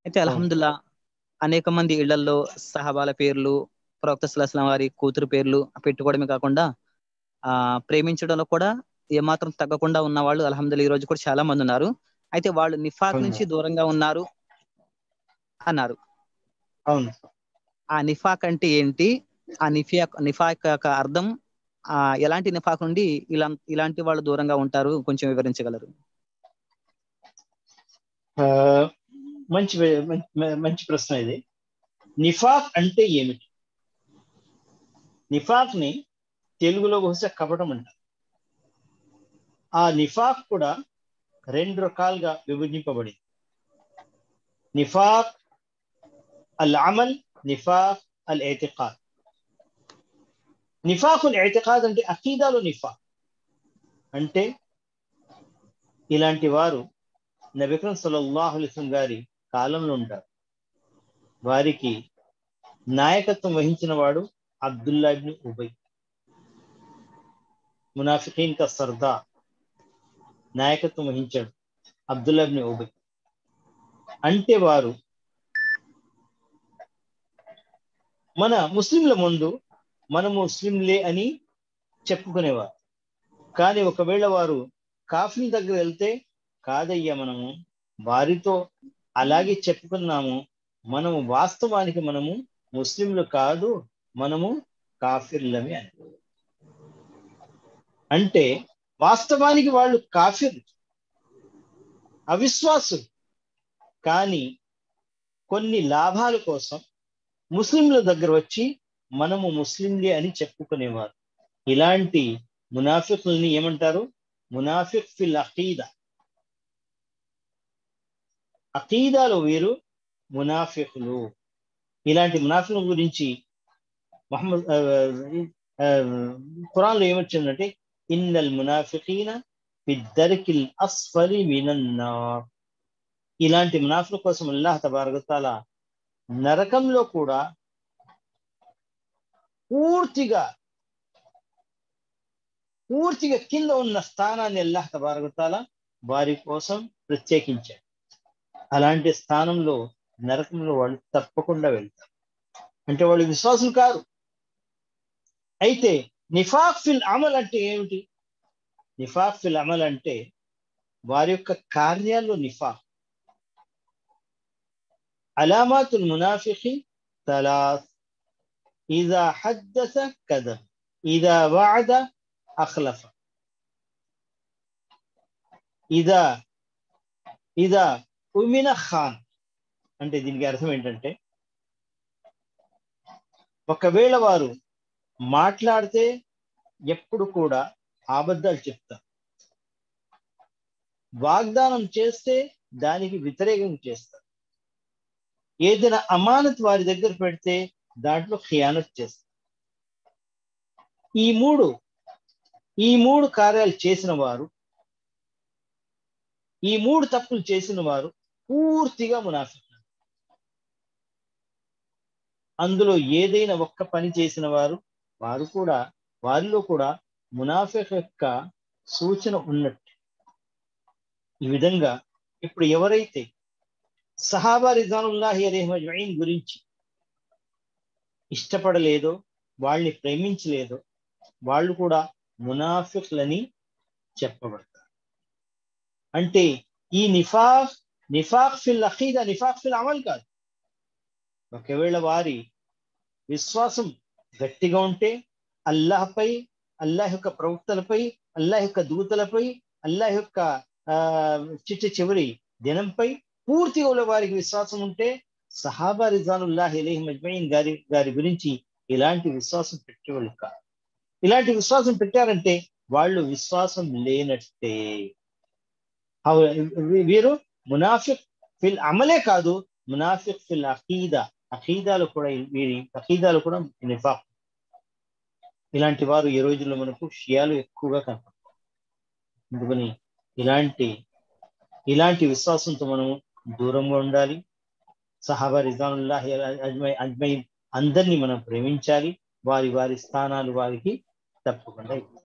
అయితే అల్హమ్దుల్లా అనేక మంది ఇళ్లలో సహబాల పేర్లు ప్రవక్త సుల్లాహం వారి కూతురు పేర్లు పెట్టుకోవడమే కాకుండా ఆ ప్రేమించడంలో కూడా ఏమాత్రం తగ్గకుండా ఉన్న వాళ్ళు అల్హమ్దుల్లా ఈ రోజు కూడా చాలా మంది ఉన్నారు అయితే వాళ్ళు నిఫాక్ అవును. నుంచి దూరంగా ఉన్నారు అన్నారు అవును ఆ నిఫాక్ అంటే ఏంటి ఆ నిఫాక్ నిఫాక్ యొక్క అర్థం ఆ ఎలాంటి నిఫాక్ నుండి ఇలా ఇలాంటి వాళ్ళు దూరంగా ఉంటారు కొంచెం వివరించగలరు ఆ, మంచి మంచి- మంచి ప్రశ్న ఇది నిఫాక్ అంటే ఏమిటి నిఫాక్ ని తెలుగులో బహుశా కపటం అంటారు ఆ నిఫాక్ కూడా రెండు రకాలుగా విభజింపబడింది నిఫాక్ అల్ అమల్ నిఫాక్ అల్ ఎతికాద్ నిఫాకుల్ ఎతికాద్ అంటే అకీదాలో నిఫాక్ అంటే ఇలాంటి వారు నబికరం సల్లల్లాహు అలైహి వసల్లం గారి కాలంలో ఉంటారు వారికి నాయకత్వం వహించిన వాడు అబ్దుల్లా ఇబ్న్ ఉబై మునాఫికీన్ కా సర్దా నాయకత్వం వహించాడు అబ్దుల్లా ఇబ్న్ ఉబై అంటే వారు మన ముస్లింల ముందు మనం ముస్లింలే అని చెప్పుకునేవారు కానీ ఒకవేళ వారు కాఫీ దగ్గర వెళ్తే కాదయ్యా మనము వారితో అలాగే చెప్పుకున్నాము మనము వాస్తవానికి మనము ముస్లింలు కాదు మనము కాఫిర్లమే అని అంటే వాస్తవానికి వాళ్ళు కాఫిర్ అవిశ్వాసులు కానీ కొన్ని లాభాల కోసం ముస్లింల దగ్గర వచ్చి మనము ముస్లింలే అని చెప్పుకునేవారు ఇలాంటి మునాఫికుల్ని ఏమంటారు మునాఫిక్ ఫిల్ అకీదా అకీదాలో వీరు మునాఫికులు ఇలాంటి మునాఫికుల గురించి మహమ్మద్ ఖురాన్లో ఏమొచ్చిందంటే ఇన్నల్ మునాఫికీన బిద్దరికిల్ అస్ఫలి మినన్నార్ ఇలాంటి మునాఫిల కోసం అల్లాహ్ తబారకతాల నరకంలో కూడా పూర్తిగా పూర్తిగా కింద ఉన్న స్థానాన్ని అల్లాహ్ తబారకతాల వారి కోసం ప్రత్యేకించాడు అలాంటి స్థానంలో నరకంలో వాళ్ళు తప్పకుండా వెళ్తారు అంటే వాళ్ళు విశ్వాసులు కారు అయితే నిఫాక్ ఫిల్ అమల్ అంటే ఏమిటి నిఫాక్ ఫిల్ అమల్ అంటే వారి యొక్క కార్యాల్లో నిఫాక్ అలామాతుల్ మునాఫికి తలాస్ ఇదా హద్దస కదబ్ ఇదా వాద అఖ్లఫ ఇదా ఇదా ఉమిన ఖాన్ అంటే దీనికి అర్థం ఏంటంటే ఒకవేళ వారు మాట్లాడితే ఎప్పుడు కూడా అబద్ధాలు చెప్తారు వాగ్దానం చేస్తే దానికి వ్యతిరేకం చేస్తారు ఏదైనా అమానత్ వారి దగ్గర పెడితే దాంట్లో ఖియానత్ చేస్తారు ఈ మూడు ఈ మూడు కార్యాలు చేసిన వారు ఈ మూడు తప్పులు చేసిన వారు పూర్తిగా మునాఫిక్ అందులో ఏదైనా ఒక్క పని చేసిన వారు వారు కూడా వారిలో కూడా మునాఫిక్ యొక్క సూచన ఉన్నట్టు ఈ విధంగా ఇప్పుడు ఎవరైతే సహాబా రిజానుల్లాహి అలీహ్మజ్మీన్ గురించి ఇష్టపడలేదో వాళ్ళని ప్రేమించలేదో వాళ్ళు కూడా మునాఫిక్లని చెప్పబడతారు అంటే ఈ నిఫాక్ నిఫాక్ ఫిల్ అఖీదా నిఫాక్ ఫిల్ అమల్ కాదు ఒకవేళ వారి విశ్వాసం గట్టిగా ఉంటే అల్లాహపై అల్లాహ్ యొక్క ప్రవక్తలపై అల్లాహ్ యొక్క దూతలపై అల్లాహ్ యొక్క ఆ చిట్ట చివరి దినంపై పూర్తిగా వారికి విశ్వాసం ఉంటే సహాబా రిజానుల్లాహ్ అలీహి మజ్మీన్ గారి గారి గురించి ఇలాంటి విశ్వాసం పెట్టేవాళ్ళు కాదు ఇలాంటి విశ్వాసం పెట్టారంటే వాళ్ళు విశ్వాసం లేనట్టే వీరు మునాఫిక్ ఫిల్ అమలే కాదు మునాఫిక్ ఫిల్ అఖీదా అఖీదాలు కూడా వీరి అఖీదాలు కూడా నిఫాక్ ఇలాంటి వారు ఈ రోజుల్లో మనకు షియాలు ఎక్కువగా కనపడతారు అందుకని ఇలాంటి ఇలాంటి విశ్వాసంతో మనము దూరంగా ఉండాలి సహాబా రిజానుల్లాహి అజ్మై అజ్మై అందరినీ మనం ప్రేమించాలి వారి వారి స్థానాలు వారికి తప్పకుండా